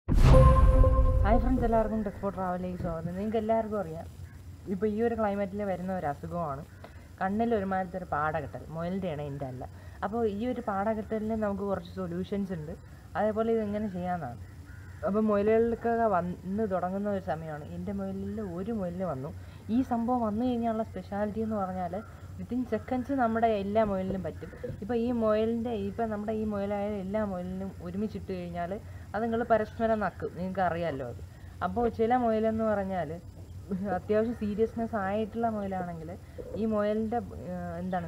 Hi friends എല്ലാവർക്കും ടെക്സ്പോ ട്രാവലിലേക്ക് സ്വാഗതം നിങ്ങൾക്ക് എല്ലാവർക്കും അറിയാം ഇപ്പോൾ ഈ ഒരു ക്ലൈമറ്റിൽ വരുന്ന ഒരു അസുഖമാണ് കണ്ണിൽ ഒരുമാതിരത്തെ ഒരു പാടകെട്ടൽ മുയലിൻ്റെയാണ് എൻ്റെ അല്ല അപ്പോൾ ഈ ഒരു പാടകെട്ടലിന് നമുക്ക് കുറച്ച് സൊല്യൂഷൻസ് ഉണ്ട് അതേപോലെ ഇത് എങ്ങനെ ചെയ്യാമെന്നാണ് അപ്പോൾ മുയലുകൾക്കൊക്കെ വന്ന് തുടങ്ങുന്ന ഒരു സമയമാണ് എൻ്റെ മുയലിൽ ഒരു മുയലിന് വന്നു ഈ സംഭവം വന്നു കഴിഞ്ഞാലുള്ള സ്പെഷ്യാലിറ്റി എന്ന് പറഞ്ഞാൽ വിത്തിൻ സെക്കൻഡ്സ് നമ്മുടെ എല്ലാ മുയലിനും പറ്റും ഇപ്പോൾ ഈ മുയലിൻ്റെ ഇപ്പോൾ നമ്മുടെ ഈ മുയലായ എല്ലാ മുയലിനും ഒരുമിച്ചിട്ട് കഴിഞ്ഞാൽ അത് നിങ്ങൾ പരസ്പരം നക്കും നിങ്ങൾക്ക് അറിയാമല്ലോ അത് അപ്പോൾ ചില മുയലെന്ന് പറഞ്ഞാൽ അത്യാവശ്യം സീരിയസ്നെസ് ആയിട്ടുള്ള മുയലാണെങ്കിൽ ഈ മുയലിൻ്റെ എന്താണ്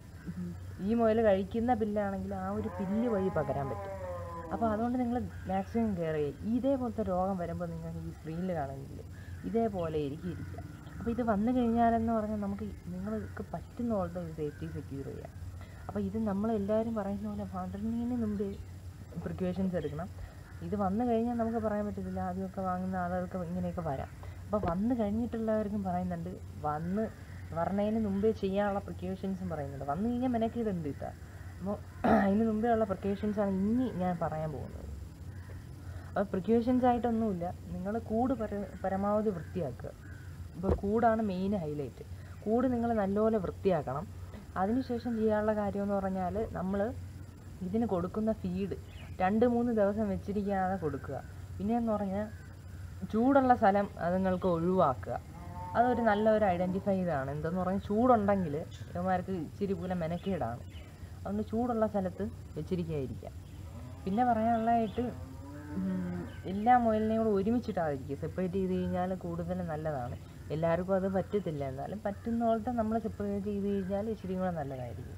ഈ മുയൽ കഴിക്കുന്ന പില്ലാണെങ്കിൽ ആ ഒരു പില്ല് വഴി പകരാൻ പറ്റും അപ്പോൾ അതുകൊണ്ട് നിങ്ങൾ മാക്സിമം കെയർ ചെയ്യുക ഇതേപോലത്തെ രോഗം വരുമ്പോൾ നിങ്ങൾ ഈ സ്ക്രീനിൽ കാണുന്നില്ല ഇതേപോലെ ഇരിക്കും ഇരിക്കുക അപ്പോൾ ഇത് വന്നു കഴിഞ്ഞാലെന്ന് പറഞ്ഞാൽ നമുക്ക് നിങ്ങൾക്ക് പറ്റുന്ന പോലത്തെ ഒരു സേഫ്റ്റി സെക്യൂർ ചെയ്യാം അപ്പോൾ ഇത് നമ്മളെല്ലാവരും പറയുന്ന പോലെ പന്ത്രണ്ടിന് മുമ്പ് പ്രിക്കോഷൻസ് എടുക്കണം ഇത് വന്നു കഴിഞ്ഞാൽ നമുക്ക് പറയാൻ പറ്റത്തില്ല ആദ്യമൊക്കെ വാങ്ങുന്ന ആളുകൾക്ക് ഇങ്ങനെയൊക്കെ വരാം അപ്പോൾ വന്നു കഴിഞ്ഞിട്ടുള്ളവർക്കും പറയുന്നുണ്ട് വന്ന് വരണതിന് മുമ്പേ ചെയ്യാനുള്ള പ്രിക്കോഷൻസും പറയുന്നുണ്ട് വന്നു കഴിഞ്ഞാൽ മെനക്കേടുണ്ട് കേട്ടോ അപ്പോൾ അതിന് മുമ്പേ ഉള്ള പ്രിക്കോഷൻസ് ആണ് ഇനി ഞാൻ പറയാൻ പോകുന്നത് അപ്പോൾ പ്രിക്കോഷൻസ് ആയിട്ടൊന്നുമില്ല നിങ്ങൾ കൂട് പര പരമാവധി വൃത്തിയാക്കുക ഇപ്പോൾ കൂടാണ് മെയിൻ ഹൈലൈറ്റ് കൂട് നിങ്ങൾ നല്ലപോലെ വൃത്തിയാക്കണം അതിനുശേഷം ചെയ്യാനുള്ള കാര്യം എന്ന് പറഞ്ഞാൽ നമ്മൾ ഇതിന് കൊടുക്കുന്ന ഫീഡ് രണ്ട് മൂന്ന് ദിവസം വെച്ചിരിക്കാതെ കൊടുക്കുക പിന്നെയെന്ന് പറഞ്ഞാൽ ചൂടുള്ള സ്ഥലം അത് നിങ്ങൾക്ക് ഒഴിവാക്കുക അതൊരു നല്ലൊരു ഐഡൻറ്റിഫൈ ഇതാണ് എന്തെന്ന് പറഞ്ഞാൽ ചൂടുണ്ടെങ്കിൽ ഇവന്മാർക്ക് ഇച്ചിരി പോലെ മെനക്കേടാണ് അതുകൊണ്ട് ചൂടുള്ള സ്ഥലത്ത് വെച്ചിരിക്കാതിരിക്കുക പിന്നെ പറയാനുള്ളതായിട്ട് ഉം, എല്ലാ മുയലിനെയും കൂടെ ഒരുമിച്ചിട്ടാതിരിക്കുക സെപ്പറേറ്റ് ചെയ്ത് കഴിഞ്ഞാൽ കൂടുതൽ നല്ലതാണ് എല്ലാവർക്കും അത് പറ്റത്തില്ല എന്നാലും പറ്റുന്ന പോലത്തെ നമ്മൾ സെപ്പറേറ്റ് ചെയ്ത് കഴിഞ്ഞാൽ ഇച്ചിരി കൂടെ നല്ലതായിരിക്കും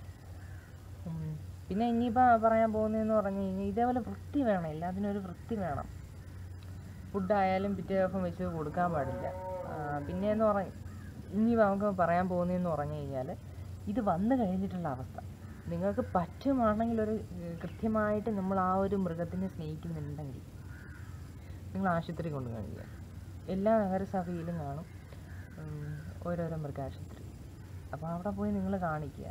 ഉം. പിന്നെ ഇനിയിപ്പോൾ പറയാൻ പോകുന്നതെന്ന് പറഞ്ഞു കഴിഞ്ഞാൽ ഇതേപോലെ വൃത്തി വേണം എല്ലാത്തിനും ഒരു വൃത്തി വേണം ഫുഡായാലും പിറ്റേ ദിവസം വെച്ച് കൊടുക്കാൻ പാടില്ല ആ, പിന്നെയെന്ന് പറഞ്ഞ ഇനി നമുക്ക് പറയാൻ പോകുന്നതെന്ന് പറഞ്ഞു കഴിഞ്ഞാൽ ഇത് വന്നു കഴിഞ്ഞിട്ടുള്ള അവസ്ഥ നിങ്ങൾക്ക് പറ്റുവാണെങ്കിൽ ഒരു ഏർ, കൃത്യമായിട്ട് നമ്മൾ ആ ഒരു മൃഗത്തിനെ സ്നേഹിക്കുന്നുണ്ടെങ്കിൽ നിങ്ങൾ ആശുപത്രി കൊണ്ട് കാണിക്കുക എല്ലാ നഗരസഭയിലും കാണും ഉം, ഓരോരോ മൃഗാശുപത്രി അപ്പോൾ അവിടെ പോയി നിങ്ങൾ കാണിക്കുക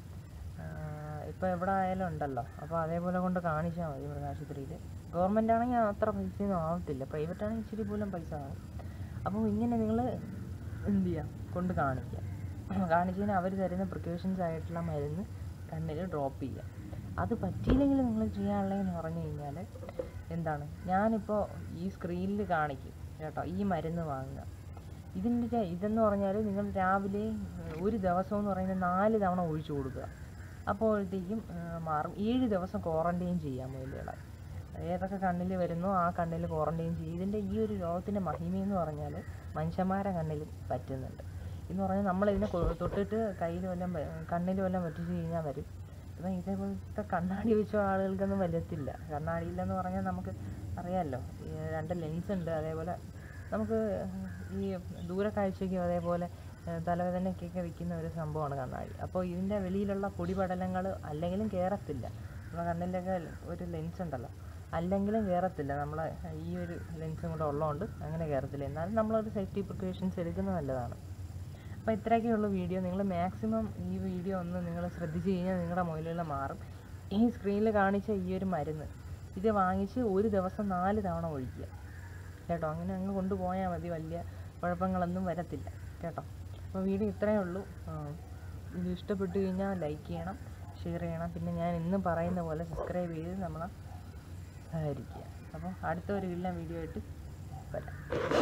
ഇപ്പോൾ എവിടെ ആയാലും ഉണ്ടല്ലോ അപ്പോൾ അതേപോലെ കൊണ്ട് കാണിച്ചാൽ മതി മൃഗാശുപത്രിയിൽ ഗവൺമെൻറ് ആണെങ്കിൽ അത്ര പൈസയൊന്നും ആവത്തില്ല പ്രൈവറ്റ് ആണെങ്കിൽ ഇച്ചിരി പോലും പൈസ ആവും അപ്പോൾ ഇങ്ങനെ നിങ്ങൾ എന്ത് ചെയ്യുക കൊണ്ട് കാണിക്കുക കാണിച്ചതിന് അവർ തരുന്ന പ്രിക്കോഷൻസ് ആയിട്ടുള്ള മരുന്ന് കണ്ണിൽ ഡ്രോപ്പ് ചെയ്യുക അത് പറ്റിയില്ലെങ്കിൽ നിങ്ങൾ ചെയ്യാനുള്ളതെന്ന് പറഞ്ഞു കഴിഞ്ഞാൽ എന്താണ് ഞാനിപ്പോൾ ഈ സ്ക്രീനിൽ കാണിക്കും കേട്ടോ ഈ മരുന്ന് വാങ്ങുക ഇതിൻ്റെ ചെ- ഇതെന്ന് പറഞ്ഞാൽ നിങ്ങൾ രാവിലെ ഏഹ്, ഒരു ദിവസം എന്ന് പറയുന്നത് നാല് തവണ ഒഴിച്ചു കൊടുക്കുക അപ്പോഴത്തേക്കും ഏഹ്, മാറും ഏഴ് ദിവസം ക്വാറൻറ്റൈൻ ചെയ്യാം മുയലുകളെ ഏതൊക്കെ കണ്ണിൽ വരുന്നോ ആ കണ്ണിൽ ക്വാറൻറ്റൈൻ ചെയ്യും ഇതിൻ്റെ ഈ ഒരു രോഗത്തിൻ്റെ മഹിമയെന്ന് പറഞ്ഞാൽ മനുഷ്യന്മാരെ കണ്ണിൽ പറ്റുന്നുണ്ട് എന്ന് പറഞ്ഞാൽ നമ്മളിതിനെ കൊ- തൊട്ടിട്ട് കയ്യിൽ വല്ലതും വ- കണ്ണിൽ വല്ലതും പറ്റിച്ച് കഴിഞ്ഞാൽ വരും ഇപ്പം ഇതേപോലത്തെ കണ്ണാടി വെച്ച ആളുകൾക്കൊന്നും വരത്തില്ല കണ്ണാടിയില്ലെന്ന് പറഞ്ഞാൽ നമുക്ക് അറിയാമല്ലോ ഈ രണ്ട് ലെൻസ് ഉണ്ട് അതേപോലെ നമുക്ക് ഈ ദൂരക്കാഴ്ചയ്ക്കും അതേപോലെ ഏഹ്, തലവേദനയ്ക്കൊക്കെ വിൽക്കുന്ന ഒരു സംഭവമാണ് കണ്ണാടി അപ്പോൾ ഇതിൻ്റെ വെളിയിലുള്ള പൊടിപടലങ്ങൾ അല്ലെങ്കിലും കയറത്തില്ല നമ്മുടെ കണ്ണിലൊക്കെ ഒരു ലെൻസ് ഉണ്ടല്ലോ അല്ലെങ്കിലും കയറത്തില്ല നമ്മളെ ഈ ഒരു ലെൻസും കൂടെ ഉള്ളതുകൊണ്ട് അങ്ങനെ കയറത്തില്ല എന്നാലും നമ്മളൊരു സേഫ്റ്റി പ്രിക്കോഷൻസ് എടുക്കുന്നത് നല്ലതാണ് അപ്പോൾ ഇത്രയൊക്കെ ഉള്ളൂ വീഡിയോ നിങ്ങൾ മാക്സിമം ഈ വീഡിയോ ഒന്ന് നിങ്ങൾ ശ്രദ്ധിച്ച് കഴിഞ്ഞാൽ നിങ്ങളുടെ മുയലുകൾ മാറും ഈ സ്ക്രീനിൽ കാണിച്ച ഈ ഒരു മരുന്ന് ഇത് വാങ്ങിച്ച് ഒരു ദിവസം നാല് തവണ ഒഴിക്കുക കേട്ടോ അങ്ങനെ അങ്ങ് കൊണ്ടുപോയാൽ മതി വലിയ കുഴപ്പങ്ങളൊന്നും വരത്തില്ല കേട്ടോ അപ്പോൾ വീഡിയോ ഇത്രയേ ഉള്ളൂ ആ, ഇത് ഇഷ്ടപ്പെട്ട് കഴിഞ്ഞാൽ ലൈക്ക് ചെയ്യണം ഷെയർ ചെയ്യണം പിന്നെ ഞാൻ ഇന്ന് പറയുന്ന പോലെ സബ്സ്ക്രൈബ് ചെയ്ത് നമ്മളെ സഹകരിക്കുക അപ്പോൾ അടുത്ത ഒരു ഇല്ല വീഡിയോ ആയിട്ട് വരാം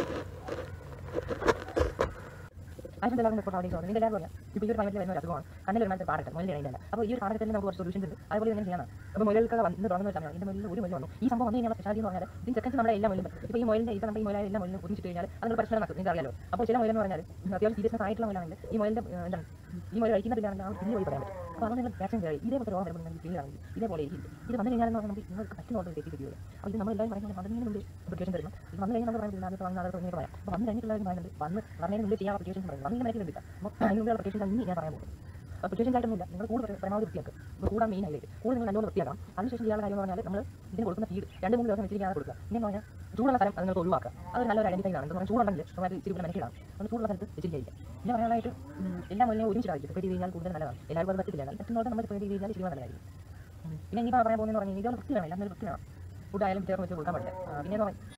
ആയിരത്തി എല്ലാവരും റിപ്പോർട്ട് ആവുകയും നിങ്ങൾ എല്ലാവരും അറിയാം ഇപ്പോൾ ഈ ഒരു ക്ലൈമറ്റിൽ വരുന്ന ഒരു അസുഖമാണ് കണ്ണിൽ ഒരു പാടട്ടെ മുയലിൻ്റെ ഇടയിലല്ല അപ്പോൾ ഈ ഒരു പാടത്തിൽ നമുക്ക് കുറച്ച് സൊല്യൂഷൻസ് ഉണ്ട് അതുപോലെ ഇങ്ങനെ ചെയ്യണം അപ്പോൾ മുയലുകൾക്ക് വന്ന് തുടങ്ങുന്ന ഒരു സമയമാണ് ഇതിൻ്റെ മുകളിൽ ഒരു മുയൽ വന്നു ഈ സംഭവം വന്നു കഴിഞ്ഞാൽ സ്പെഷ്യാലിറ്റി എന്ന് പറഞ്ഞാൽ ഇതിന് സെക്കൻഡ് നമ്മുടെ എല്ലാ മുയലും ഇപ്പോൾ ഈ മുയലിൻ്റെ ഇപ്പോൾ നമ്മുടെ ഈ മുയലായ എല്ലാ മുയലും ഒരുമിച്ചിട്ട് കഴിഞ്ഞാൽ അത് നിങ്ങൾ പരസ്പരം നടക്കും നിങ്ങൾക്ക് അറിയാലോ അപ്പോൾ ചില മുയലെന്ന് പറഞ്ഞാൽ അത്യാവശ്യം സീരിയസ്നെസ് ആയിട്ടുള്ള മുയലാണെങ്കിൽ ഈ മുയലിൻ്റെ ഏഹ്, എന്താണ് ഈ മുയൽ കഴിക്കുന്ന പിന്നാണെങ്കിൽ ആ ഒരു പിന്നി വഴി പറയാൻ പറ്റും അപ്പോൾ അതുകൊണ്ട് നിങ്ങൾ വാക്സിൻ കയറി ഇതേപോലത്തെ രോഗം വരുമ്പോൾ നിങ്ങൾക്ക് പിന്നിലാണെങ്കിൽ ഇതേപോലെ ഇരിക്കും ഇത് വന്നു കഴിഞ്ഞാൽ നമുക്ക് നിങ്ങൾക്ക് പറ്റുന്ന ഓർഡർ തെറ്റി കിട്ടുകയുള്ളൂ അപ്പോൾ ഇത് നമ്മൾ എല്ലാവരും പറയുന്നത് അതിന് മുമ്പ് പ്രിക്കോഷൻ തരണം ഇത് വന്നു കഴിഞ്ഞാൽ നമ്മൾ പറയുന്നത് ആദ്യത്തെ വാങ്ങുന്ന ആളുകൾ ഇങ്ങനെ പറയാം അപ്പോൾ വന്നു കഴിഞ്ഞിട്ടുള്ളവർ പറയുന്നുണ്ട് വന്ന് പറഞ്ഞതിന് മുമ്പ് ചെയ്യാൻ പ്രിക്കോഷൻ പറയുന്നത് വന്നു കഴിഞ്ഞാൽ കിട്ടില്ല അപ്പോൾ അതിന് മുമ്പ് പ്രിക്കോഷൻ ഇനി ഞാൻ പറയാൻ പോകും പ്രിക്കോഷൻ ആയിട്ടൊന്നുമില്ല നിങ്ങൾ കൂടുതൽ പരമാവധി വൃത്തിയാക്കുക ഇപ്പോൾ കൂടാൻ മെയിൻ ആയിട്ട് കൂടുതൽ നിങ്ങൾ നല്ലോണം വൃത്തിയാക്കണം അതിനുശേഷം ചെയ്യാനുള്ള കാര്യം എന്ന് പറഞ്ഞാൽ നമ്മൾ ഇതിന് കൊടുക്കുന്ന ഫീഡ് രണ്ട് മൂന്ന് ദിവസം വെച്ചിരിക്കാതെ കൊടുക്കുക ഇങ്ങനെ പറഞ്ഞാൽ ചൂടുള്ള സ്ഥലം അത് നിങ്ങൾക്ക് ഒഴിവാക്കുക അതൊരു നല്ലൊരു ഐഡൻറ്റിഫൈ ആണ് എന്ന് പറഞ്ഞാൽ ചൂടുണ്ടെങ്കിൽ നമുക്ക് ഇച്ചിരി കൂടെ മെനക്കിടാം അത് ചൂടുള്ള സ്ഥലത്ത് വെച്ചിരിക്കുക പിന്നെ പറയാനായിട്ട് ഉം, എല്ലാ മുന്നേ ഒരുമിച്ചിട്ടായിരിക്കും സെപ്പറേറ്റ് ചെയ്ത് കഴിഞ്ഞാൽ കൂടുതൽ നല്ലതാണ് എല്ലാവർക്കും അത് പറ്റില്ല എന്നാൽ പറ്റുന്നതോടെ നമ്മൾ സെപ്പറേറ്റ് ചെയ്ത് കഴിഞ്ഞാൽ ഇച്ചിരി കൂടെ നല്ലതായിരിക്കും ഉം. പിന്നെ ഇനി പറയാൻ പോകുന്നതെന്ന് പറഞ്ഞാൽ ഇതുപോലെ വൃത്തി വേണം എല്ലാത്തിനും ഒരു വൃത്തി വേണം ഫുഡ് ആയാലും ചേർന്ന് വെച്ച് കൊടുക്കാൻ പാടില്ല ആ, പിന്നെ എന്ന് പറഞ്ഞാൽ